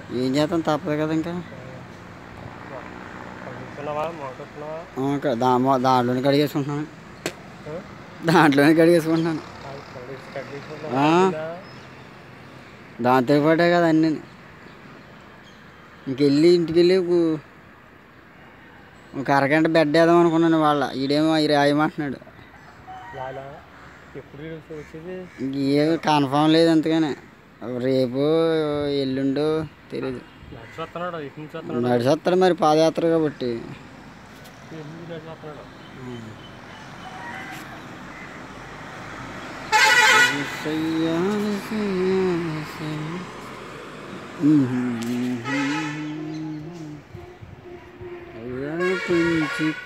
ఏం చేస్తాం తప్పదు కదా ఇంకా కడుగుతున్నావా మోటుతున్నావా ఆ, ఇంకా దా మొ- దాంట్లోనే కడిగేసుకుంటున్నాను దాంట్లోనే కడిగేసుకుంటున్నాను ఆ. దాంతో పాటే కదా అన్నీ ఇంకెళ్ళి ఇంటికి వెళ్ళి గు- ఒక అరగంట బెడ్ వేద్దాం అనుకున్నాను వాళ్ళ ఈడేమో అయి రాయమంటున్నాడు లాలా ఎప్పుడు వచ్చేది ఇంకేం కన్ఫామ్ లేదు అంతగానే రేపు ఎల్లుండో తెలియదు నడిచి వస్తున్నాడు ఇటు నుంచి వస్తున్నాడు నడిచి వస్తాడు మరి పాదయాత్ర కాబట్టి ఎన్ని నడిచి వస్తున్నాడు పెంచి